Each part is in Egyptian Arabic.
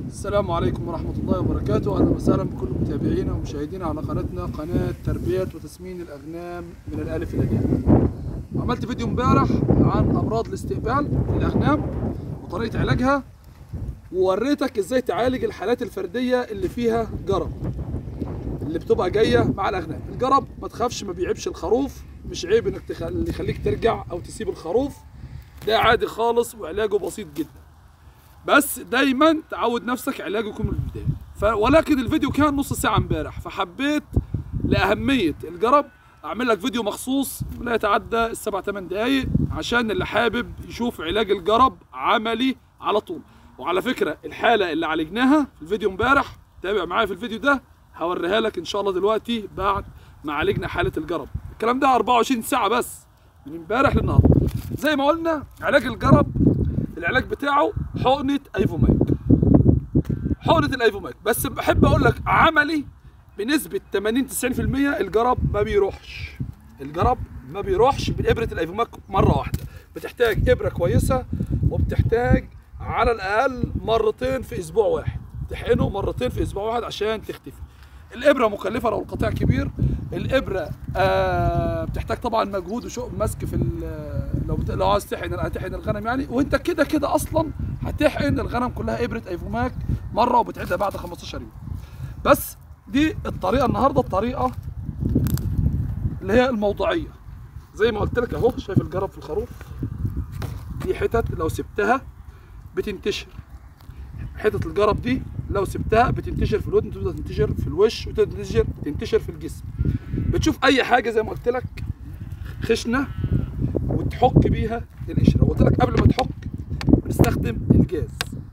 السلام عليكم ورحمة الله وبركاته أهلا وسهلا بكل متابعينا ومشاهدينا على قناتنا قناة تربية وتسمين الأغنام من الألف إلى الياء عملت فيديو امبارح عن أمراض الاستقبال في الأغنام وطريقة علاجها ووريتك إزاي تعالج الحالات الفردية اللي فيها جرب اللي بتبقى جاية مع الأغنام الجرب ما تخافش ما بيعيبش الخروف مش عيب إنك تخ... اللي يخليك ترجع أو تسيب الخروف ده عادي خالص وعلاجه بسيط جدا بس دايما تعود نفسك علاجه يكون من البدايه ف... ولكن الفيديو كان نص ساعه امبارح فحبيت لاهميه الجرب اعمل لك فيديو مخصوص لا يتعدى السبع ثمان دقايق عشان اللي حابب يشوف علاج الجرب عملي على طول وعلى فكره الحاله اللي عالجناها في الفيديو امبارح تابع معايا في الفيديو ده هوريها لك ان شاء الله دلوقتي بعد ما عالجنا حاله الجرب الكلام ده 24 ساعه بس من امبارح للنهارده زي ما قلنا علاج الجرب العلاج بتاعه حقنه ايفوماك حقنه الايفوماك بس بحب اقول لك عملي بنسبه 80 90% الجرب ما بيروحش الجرب ما بيروحش بابره الايفوماك مره واحده بتحتاج ابره كويسه وبتحتاج على الاقل مرتين في اسبوع واحد تحقنه مرتين في اسبوع واحد عشان تختفي الابره مكلفه لو القطيع كبير الابره آه بتحتاج طبعا مجهود وشوق مسك في لو بت... لو عايز تحقن هتحقن الغنم يعني وانت كده كده اصلا هتحقن الغنم كلها ابره ايفوماك مره وبتعيدها بعد 15 يوم بس دي الطريقه النهارده الطريقه اللي هي الموضعيه زي ما قلت لك اهو شايف الجرب في الخروف دي حتت لو سبتها بتنتشر حتت الجرب دي لو سبتها بتنتشر في الودن تبدا تنتشر في الوش وتنتشر تنتشر في الجسم بتشوف اي حاجه زي ما قلت لك خشنه وتحك بيها القشره وقلت لك قبل ما تحك بنستخدم الجاز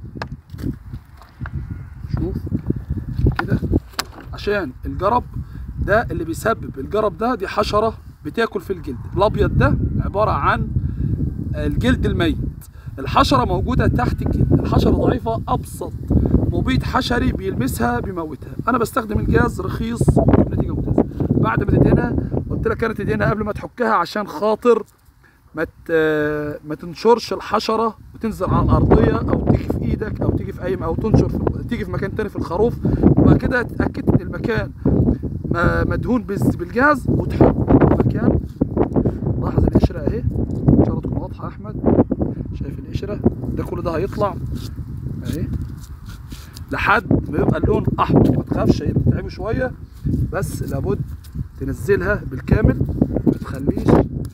شوف كده عشان الجرب ده اللي بيسبب الجرب ده دي حشره بتاكل في الجلد الابيض ده عباره عن الجلد الميت الحشره موجوده تحت الجلد الحشره ضعيفه ابسط مبيد حشري بيلمسها بيموتها انا بستخدم الجاز رخيص نتيجه ممتازه بعد ما تدهنها قلت لك كانت تدهنها قبل ما تحكها عشان خاطر ما ما تنشرش الحشره وتنزل على الارضيه او تيجي في ايدك او تيجي في اي او تنشر في تيجي في مكان تاني في الخروف وبعد كده اتاكدت ان المكان مدهون بالجاز وتحط مكان لاحظ القشره اهي ان شاء الله تكون واضحه يا احمد شايف القشره ده كل ده هيطلع اهي لحد ما يبقى اللون احمر ما تخافش هي بتتعبه شويه بس لابد تنزلها بالكامل ما تخليش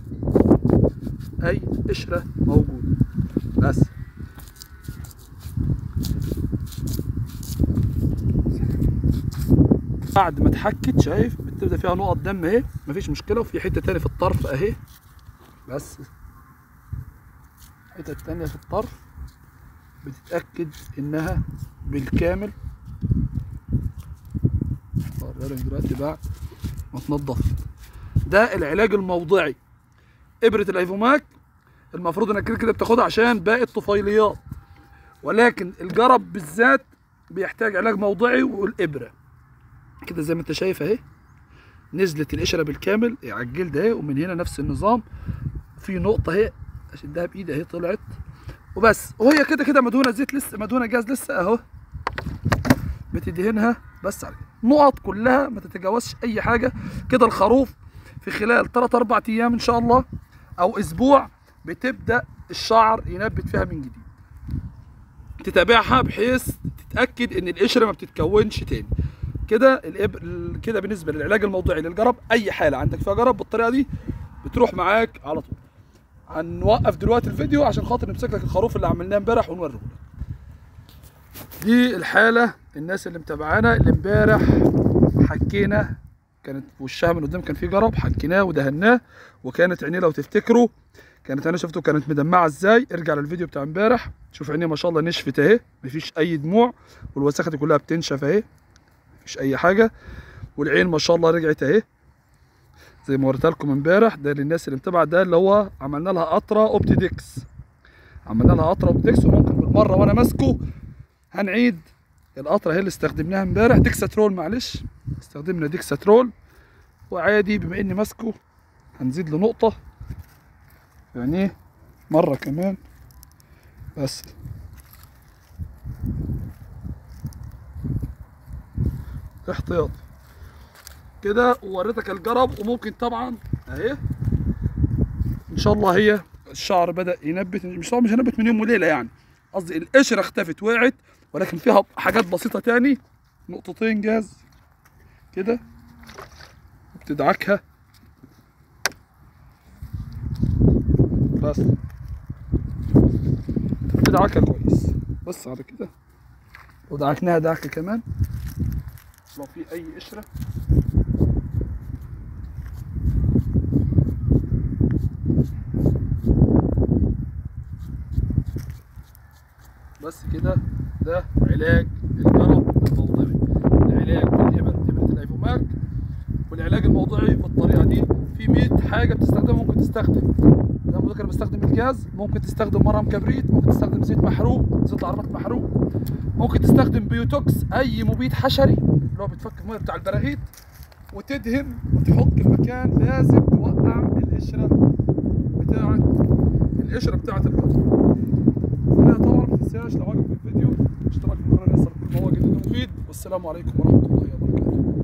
اي قشره موجوده بس بعد ما اتحكت شايف بتبدا فيها نقط دم اهي مفيش مشكله وفي حته تاني في الطرف اهي بس الحته التانيه في الطرف بتتاكد انها بالكامل هوريلك دلوقتي بعد ما تنضفت ده العلاج الموضعي ابره الايفوماك المفروض انك كده كده بتاخدها عشان باقي الطفيليات ولكن الجرب بالذات بيحتاج علاج موضعي والابره كده زي ما انت شايف اهي نزلت القشره بالكامل على الجلد اهي ومن هنا نفس النظام في نقطه اهي اشدها بايدي اهي طلعت وبس وهي كده كده مدهونه زيت لسه مدهونه جاز لسه اهو بتدهنها بس على نقط كلها ما تتجاوزش اي حاجه كده الخروف في خلال 3 4 ايام ان شاء الله او اسبوع بتبدا الشعر ينبت فيها من جديد تتابعها بحيث تتاكد ان القشره ما بتتكونش تاني كده الإبر كده بالنسبه للعلاج الموضعي للجرب اي حاله عندك فيها جرب بالطريقه دي بتروح معاك على طول هنوقف دلوقتي الفيديو عشان خاطر نمسك لك الخروف اللي عملناه امبارح ونوريه لك دي الحاله الناس اللي متابعانا اللي امبارح حكينا كانت في وشها من قدام كان في جرب حكيناه ودهناه وكانت عينيه لو تفتكروا كانت انا شفته كانت مدمعه ازاي ارجع للفيديو بتاع امبارح شوف عينيه ما شاء الله نشفت اهي مفيش اي دموع والوساخه دي كلها بتنشف اهي مفيش اي حاجه والعين ما شاء الله رجعت اهي زي ما وريتها لكم امبارح ده للناس اللي متابعه ده اللي هو عملنا لها قطره اوبتيدكس عملنا لها قطره اوبتيدكس وممكن بالمره وانا ماسكه هنعيد القطره هي اللي استخدمناها امبارح ديكساترول معلش استخدمنا ديكساترول وعادي بما اني ماسكه هنزيد له نقطه يعني مره كمان بس احتياطي كده ووريتك الجرب وممكن طبعا اهي ان شاء الله هي الشعر بدا ينبت مش طبعا مش هنبت من يوم وليله يعني قصدي القشره اختفت وقعت ولكن فيها حاجات بسيطه تاني نقطتين جاز كده وبتدعكها بس بتدعكها كويس بس على كده ودعكناها دعكه كمان لو في اي قشره بس كده ده علاج الجرب الموضعي العلاج بالإبر إبرة الأيفوماك والعلاج الموضعي بالطريقة دي في 100 حاجة بتستخدمها ممكن تستخدم زي ما بقول بستخدم الجاز ممكن تستخدم مرهم كبريت ممكن تستخدم زيت محروق زيت العربات محروق ممكن تستخدم بيوتوكس أي مبيد حشري اللي هو بتفك المية بتاع البراغيث وتدهن وتحك المكان لازم توقع القشرة بتاعت القشرة بتاعت القطن لا طبعا ما تنساش لو عجبك الفيديو اشتراك في القناه يسر كل ما هو جديد ومفيد والسلام عليكم ورحمه الله وبركاته